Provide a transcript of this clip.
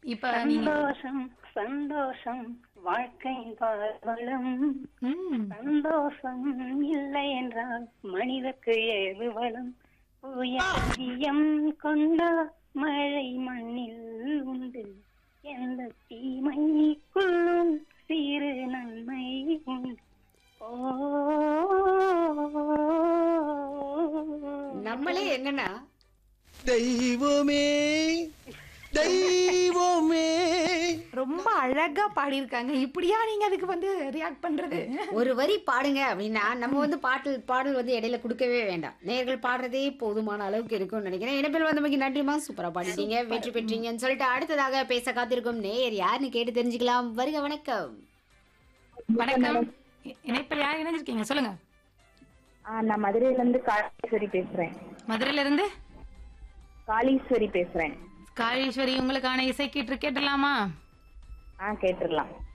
இப்ப நீங்க சந்தோஷம் சந்தோஷம் வாழ்க்கை பாவலம் ம், சந்தோஷம் இல்லை என்றால் மனிதக்கு ஏது வளம் புயம் கொண்ட மழை மண்ணில் உண்டு எந்த தீமைக்குள்ளும் சிறு நன்மை உண்டு ஓ நம்மளே என்னன்னா தெய்வமே தெய்வமே ரொம்ப அழகா பாடியிருக்காங்க இப்படியா நீங்க அதுக்கு வந்து ரியாக்ட் பண்றது ஒரு வரி பாடுங்க அப்படின்னா நம்ம வந்து பாட்டு பாடல் வந்து இடையில கொடுக்கவே வேண்டாம் நேர்கள் பாடுறதே போதுமான அளவுக்கு இருக்கும்னு நினைக்கிறேன் இடைப்பில் வந்தமைக்கு நன்றிமா சூப்பரா பாடிட்டீங்க வெற்றி பெற்றீங்கன்னு சொல்லிட்டு அடுத்ததாக பேச காத்திருக்கும் நேயர் யாருன்னு கேட்டு தெரிஞ்சுக்கலாம் வருக வணக்கம் வணக்கம் இ- இணைப்பில் யார் இணைஞ்சிருக்கீங்க சொல்லுங்க ஆ, நான் மதுரையில இருந்து காளீஸ்வரி பேசுறேன் மதுரையில இருந்து காளீஸ்வரி பேசுறேன் காளீஸ்வரி உங்களுக்கான இசை கீற்று கேட்டலாமா ஆ கேட்டுடலாம்